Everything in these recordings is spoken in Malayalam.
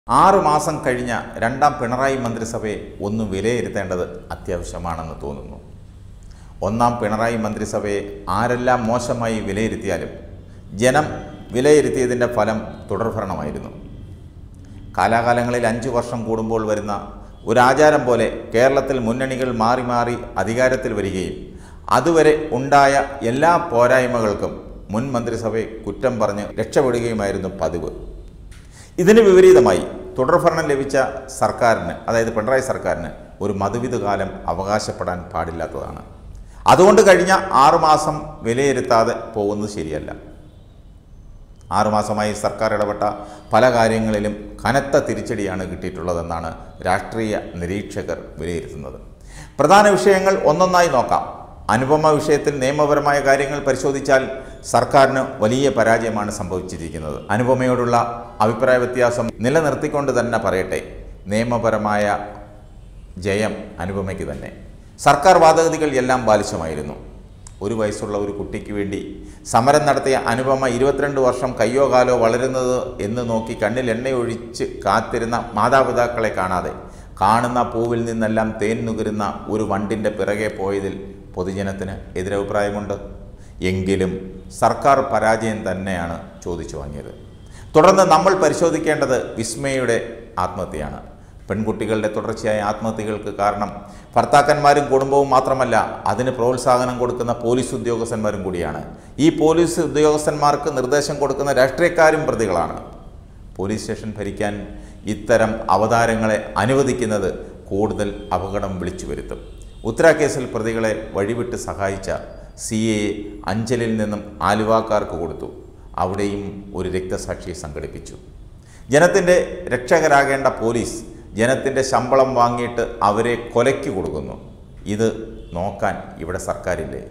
ആറ് മാസം കഴിഞ്ഞ രണ്ടാം പിണറായി മന്ത്രിസഭയെ ഒന്ന് വിലയിരുത്തേണ്ടത് അത്യാവശ്യമാണെന്ന് തോന്നുന്നു ഒന്നാം പിണറായി മന്ത്രിസഭയെ ആരെല്ലാം മോശമായി വിലയിരുത്തിയാലും ജനം വിലയിരുത്തിയതിൻ്റെ ഫലം തുടർഭരണമായിരുന്നു കാലാകാലങ്ങളിൽ അഞ്ചു വർഷം കൂടുമ്പോൾ വരുന്ന ഒരു ആചാരം പോലെ കേരളത്തിൽ മുന്നണികൾ മാറി മാറി അധികാരത്തിൽ വരികയും അതുവരെ ഉണ്ടായ എല്ലാ പോരായ്മകൾക്കും മുൻ മന്ത്രിസഭയെ കുറ്റം പറഞ്ഞ് രക്ഷപ്പെടുകയുമായിരുന്നു പതിവ് ഇതിന് വിപരീതമായി തുടർഭരണം ലഭിച്ച സർക്കാരിന് അതായത് പിണറായി സർക്കാരിന് ഒരു മധുവിധ കാലം അവകാശപ്പെടാൻ പാടില്ലാത്തതാണ് അതുകൊണ്ട് കഴിഞ്ഞ ആറുമാസം വിലയിരുത്താതെ പോകുന്നത് ശരിയല്ല ആറുമാസമായി സർക്കാർ ഇടപെട്ട പല കാര്യങ്ങളിലും കനത്ത തിരിച്ചടിയാണ് കിട്ടിയിട്ടുള്ളതെന്നാണ് രാഷ്ട്രീയ നിരീക്ഷകർ വിലയിരുത്തുന്നത് പ്രധാന വിഷയങ്ങൾ ഒന്നൊന്നായി നോക്കാം അനുപമ വിഷയത്തിൽ നിയമപരമായ കാര്യങ്ങൾ പരിശോധിച്ചാൽ സർക്കാരിന് വലിയ പരാജയമാണ് സംഭവിച്ചിരിക്കുന്നത് അനുപമയോടുള്ള അഭിപ്രായ വ്യത്യാസം നിലനിർത്തിക്കൊണ്ട് തന്നെ പറയട്ടെ നിയമപരമായ ജയം അനുപമയ്ക്ക് തന്നെ സർക്കാർ വാദഗതികൾ എല്ലാം ബാലിശമായിരുന്നു ഒരു വയസ്സുള്ള ഒരു കുട്ടിക്ക് വേണ്ടി സമരം നടത്തിയ അനുപമ ഇരുപത്തിരണ്ട് വർഷം കയ്യോ കാലോ വളരുന്നത് എന്ന് നോക്കി കണ്ണിൽ എണ്ണയൊഴിച്ച് കാത്തിരുന്ന മാതാപിതാക്കളെ കാണാതെ കാണുന്ന പൂവിൽ നിന്നെല്ലാം തേൻ നുകരുന്ന ഒരു വണ്ടിൻ്റെ പിറകെ പോയതിൽ പൊതുജനത്തിന് എതിരഭിപ്രായമുണ്ട് എങ്കിലും സർക്കാർ പരാജയം തന്നെയാണ് ചോദിച്ചു വാങ്ങിയത് തുടർന്ന് നമ്മൾ പരിശോധിക്കേണ്ടത് വിസ്മയുടെ ആത്മഹത്യയാണ് പെൺകുട്ടികളുടെ തുടർച്ചയായ ആത്മഹത്യകൾക്ക് കാരണം ഭർത്താക്കന്മാരും കുടുംബവും മാത്രമല്ല അതിന് പ്രോത്സാഹനം കൊടുക്കുന്ന പോലീസ് ഉദ്യോഗസ്ഥന്മാരും കൂടിയാണ് ഈ പോലീസ് ഉദ്യോഗസ്ഥന്മാർക്ക് നിർദ്ദേശം കൊടുക്കുന്ന രാഷ്ട്രീയക്കാരും പ്രതികളാണ് പോലീസ് സ്റ്റേഷൻ ഭരിക്കാൻ ഇത്തരം അവതാരങ്ങളെ അനുവദിക്കുന്നത് കൂടുതൽ അപകടം വിളിച്ചു വരുത്തും ഉത്തര കേസിൽ പ്രതികളെ വഴിവിട്ട് സഹായിച്ച സി എ അഞ്ചലിൽ നിന്നും ആലുവാക്കാർക്ക് കൊടുത്തു അവിടെയും ഒരു രക്തസാക്ഷിയെ സംഘടിപ്പിച്ചു ജനത്തിൻ്റെ രക്ഷകരാകേണ്ട പോലീസ് ജനത്തിൻ്റെ ശമ്പളം വാങ്ങിയിട്ട് അവരെ കൊലയ്ക്ക് കൊടുക്കുന്നു ഇത് നോക്കാൻ ഇവിടെ സർക്കാരില്ലേ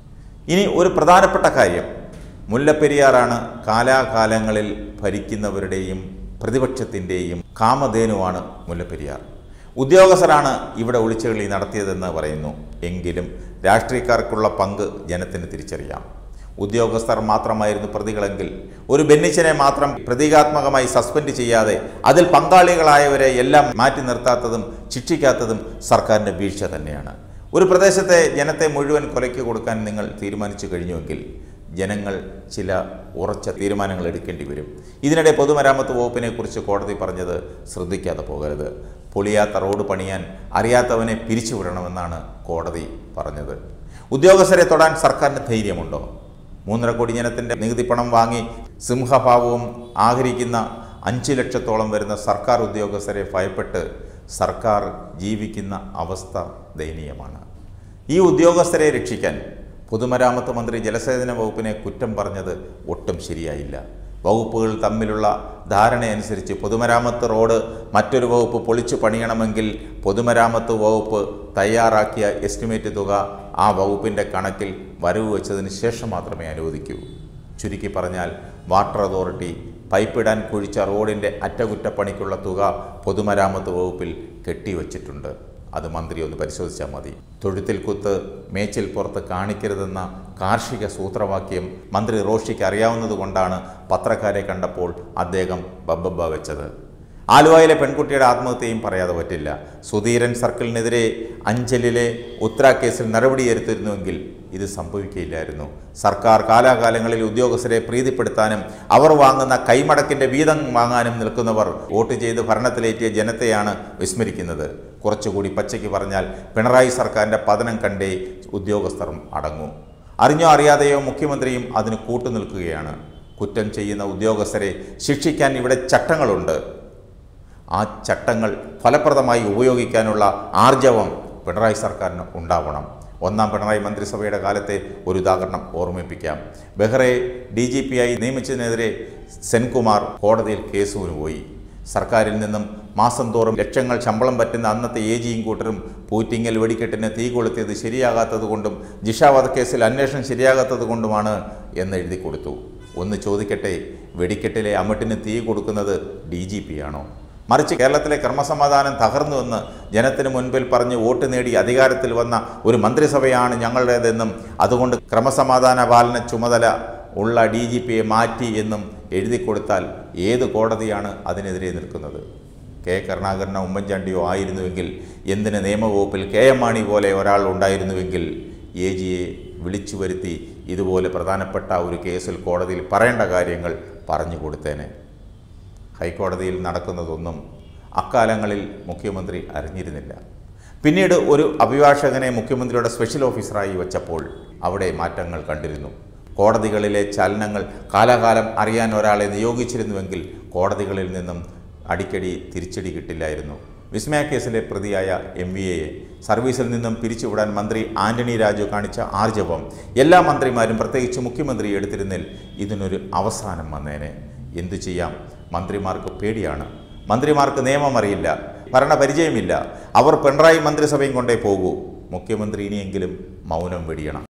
ഇനി ഒരു പ്രധാനപ്പെട്ട കാര്യം മുല്ലപ്പെരിയാറാണ് കാലാകാലങ്ങളിൽ ഭരിക്കുന്നവരുടെയും പ്രതിപക്ഷത്തിൻ്റെയും കാമധേനുവാണ് മുല്ലപ്പെരിയാർ ഉദ്യോഗസ്ഥരാണ് ഇവിടെ ഒളിച്ചുകളി നടത്തിയതെന്ന് പറയുന്നു എങ്കിലും രാഷ്ട്രീയക്കാർക്കുള്ള പങ്ക് ജനത്തിന് തിരിച്ചറിയാം ഉദ്യോഗസ്ഥർ മാത്രമായിരുന്നു പ്രതികളെങ്കിൽ ഒരു ബെന്നിച്ചനെ മാത്രം പ്രതീകാത്മകമായി സസ്പെൻഡ് ചെയ്യാതെ അതിൽ പങ്കാളികളായവരെ എല്ലാം മാറ്റി നിർത്താത്തതും ശിക്ഷിക്കാത്തതും സർക്കാരിൻ്റെ വീഴ്ച തന്നെയാണ് ഒരു പ്രദേശത്തെ ജനത്തെ മുഴുവൻ കൊലയ്ക്ക് കൊടുക്കാൻ നിങ്ങൾ തീരുമാനിച്ചു കഴിഞ്ഞുവെങ്കിൽ ജനങ്ങൾ ചില ഉറച്ച തീരുമാനങ്ങൾ എടുക്കേണ്ടി വരും ഇതിനിടെ പൊതുമരാമത്ത് വകുപ്പിനെ കുറിച്ച് കോടതി പറഞ്ഞത് ശ്രദ്ധിക്കാതെ പോകരുത് പൊളിയാത്ത റോഡ് പണിയാൻ അറിയാത്തവനെ പിരിച്ചുവിടണമെന്നാണ് കോടതി പറഞ്ഞത് ഉദ്യോഗസ്ഥരെ തൊടാൻ സർക്കാരിന് ധൈര്യമുണ്ടോ മൂന്നര കോടി ജനത്തിൻ്റെ നികുതി പണം വാങ്ങി സിംഹഭാവവും ആഹരിക്കുന്ന അഞ്ച് ലക്ഷത്തോളം വരുന്ന സർക്കാർ ഉദ്യോഗസ്ഥരെ ഭയപ്പെട്ട് സർക്കാർ ജീവിക്കുന്ന അവസ്ഥ ദയനീയമാണ് ഈ ഉദ്യോഗസ്ഥരെ രക്ഷിക്കാൻ പൊതുമരാമത്ത് മന്ത്രി ജലസേചന വകുപ്പിനെ കുറ്റം പറഞ്ഞത് ഒട്ടും ശരിയായില്ല വകുപ്പുകൾ തമ്മിലുള്ള ധാരണയനുസരിച്ച് പൊതുമരാമത്ത് റോഡ് മറ്റൊരു വകുപ്പ് പൊളിച്ചു പണിയണമെങ്കിൽ പൊതുമരാമത്ത് വകുപ്പ് തയ്യാറാക്കിയ എസ്റ്റിമേറ്റ് തുക ആ വകുപ്പിൻ്റെ കണക്കിൽ വരവ് വെച്ചതിന് ശേഷം മാത്രമേ അനുവദിക്കൂ ചുരുക്കി പറഞ്ഞാൽ വാട്ടർ അതോറിറ്റി പൈപ്പിടാൻ കുഴിച്ച റോഡിൻ്റെ അറ്റകുറ്റപ്പണിക്കുള്ള തുക പൊതുമരാമത്ത് വകുപ്പിൽ കെട്ടിവച്ചിട്ടുണ്ട് അത് മന്ത്രി ഒന്ന് പരിശോധിച്ചാൽ മതി തൊഴുത്തിൽ കുത്ത് മേച്ചിൽ പുറത്ത് കാണിക്കരുതെന്ന കാർഷിക സൂത്രവാക്യം മന്ത്രി റോഷിക്ക് അറിയാവുന്നതുകൊണ്ടാണ് പത്രക്കാരെ കണ്ടപ്പോൾ അദ്ദേഹം ബബ്ബബ്ബ വെച്ചത് ആലുവയിലെ പെൺകുട്ടിയുടെ ആത്മഹത്യയും പറയാതെ പറ്റില്ല സുധീരൻ സർക്കിളിനെതിരെ അഞ്ചലിലെ ഉത്തര കേസിൽ നടപടിയെടുത്തിരുന്നുവെങ്കിൽ ഇത് സംഭവിക്കുകയില്ലായിരുന്നു സർക്കാർ കാലാകാലങ്ങളിൽ ഉദ്യോഗസ്ഥരെ പ്രീതിപ്പെടുത്താനും അവർ വാങ്ങുന്ന കൈമടക്കിൻ്റെ വീതം വാങ്ങാനും നിൽക്കുന്നവർ വോട്ട് ചെയ്ത് ഭരണത്തിലേറ്റിയ ജനത്തെയാണ് വിസ്മരിക്കുന്നത് കുറച്ചുകൂടി പച്ചയ്ക്ക് പറഞ്ഞാൽ പിണറായി സർക്കാരിൻ്റെ പതനം കണ്ടേ ഉദ്യോഗസ്ഥരും അടങ്ങൂ അറിഞ്ഞോ അറിയാതെയോ മുഖ്യമന്ത്രിയും അതിന് കൂട്ടുനിൽക്കുകയാണ് കുറ്റം ചെയ്യുന്ന ഉദ്യോഗസ്ഥരെ ശിക്ഷിക്കാൻ ഇവിടെ ചട്ടങ്ങളുണ്ട് ആ ചട്ടങ്ങൾ ഫലപ്രദമായി ഉപയോഗിക്കാനുള്ള ആർജവം പിണറായി സർക്കാരിന് ഉണ്ടാവണം ഒന്നാം പിണറായി മന്ത്രിസഭയുടെ കാലത്തെ ഒരു ഉദാഹരണം ഓർമ്മിപ്പിക്കാം ബെഹ്റയെ ഡി ജി പി ആയി നിയമിച്ചതിനെതിരെ സെൻകുമാർ കോടതിയിൽ കേസുവിന് പോയി സർക്കാരിൽ നിന്നും മാസം തോറും ലക്ഷങ്ങൾ ശമ്പളം പറ്റുന്ന അന്നത്തെ എ ജിയും കൂട്ടരും പൂറ്റിങ്ങൽ വെടിക്കെട്ടിന് തീ കൊളുത്തിയത് ശരിയാകാത്തത് കൊണ്ടും ജിഷ വധക്കേസിൽ അന്വേഷണം ശരിയാകാത്തത് കൊണ്ടുമാണ് എന്ന് എഴുതി കൊടുത്തു ഒന്ന് ചോദിക്കട്ടെ വെടിക്കെട്ടിലെ അമിട്ടിന് തീ കൊടുക്കുന്നത് ഡി ജി പി ആണോ മറിച്ച് കേരളത്തിലെ ക്രമസമാധാനം തകർന്നുവെന്ന് ജനത്തിന് മുൻപിൽ പറഞ്ഞ് വോട്ട് നേടി അധികാരത്തിൽ വന്ന ഒരു മന്ത്രിസഭയാണ് ഞങ്ങളുടേതെന്നും അതുകൊണ്ട് ക്രമസമാധാന പാലന ചുമതല ഉള്ള ഡി ജി പിയെ മാറ്റി എന്നും എഴുതി കൊടുത്താൽ ഏത് കോടതിയാണ് അതിനെതിരെ നിൽക്കുന്നത് കെ കരുണാകരനോ ഉമ്മൻചാണ്ടിയോ ആയിരുന്നുവെങ്കിൽ എന്തിന് നിയമവകുപ്പിൽ കെ എം മാണി പോലെ ഒരാൾ ഉണ്ടായിരുന്നുവെങ്കിൽ എ ജിയെ വിളിച്ചു വരുത്തി ഇതുപോലെ പ്രധാനപ്പെട്ട ഒരു കേസിൽ കോടതിയിൽ പറയേണ്ട കാര്യങ്ങൾ പറഞ്ഞു കൊടുത്തേനെ ഹൈക്കോടതിയിൽ നടക്കുന്നതൊന്നും അക്കാലങ്ങളിൽ മുഖ്യമന്ത്രി അറിഞ്ഞിരുന്നില്ല പിന്നീട് ഒരു അഭിഭാഷകനെ മുഖ്യമന്ത്രിയുടെ സ്പെഷ്യൽ ഓഫീസറായി വെച്ചപ്പോൾ അവിടെ മാറ്റങ്ങൾ കണ്ടിരുന്നു കോടതികളിലെ ചലനങ്ങൾ കാലാകാലം അറിയാൻ ഒരാളെ നിയോഗിച്ചിരുന്നുവെങ്കിൽ കോടതികളിൽ നിന്നും അടിക്കടി തിരിച്ചടി കിട്ടില്ലായിരുന്നു വിസ്മയ കേസിലെ പ്രതിയായ എം വി എയെ സർവീസിൽ നിന്നും പിരിച്ചുവിടാൻ മന്ത്രി ആന്റണി രാജു കാണിച്ച ആർജവം എല്ലാ മന്ത്രിമാരും പ്രത്യേകിച്ച് മുഖ്യമന്ത്രി എടുത്തിരുന്നിൽ ഇതിനൊരു അവസാനം വന്നേനെ എന്തു ചെയ്യാം മന്ത്രിമാർക്ക് പേടിയാണ് മന്ത്രിമാർക്ക് നിയമം അറിയില്ല ഭരണപരിചയമില്ല അവർ പിണറായി മന്ത്രിസഭയും കൊണ്ടേ പോകൂ മുഖ്യമന്ത്രി ഇനിയെങ്കിലും മൗനം വെടിയണം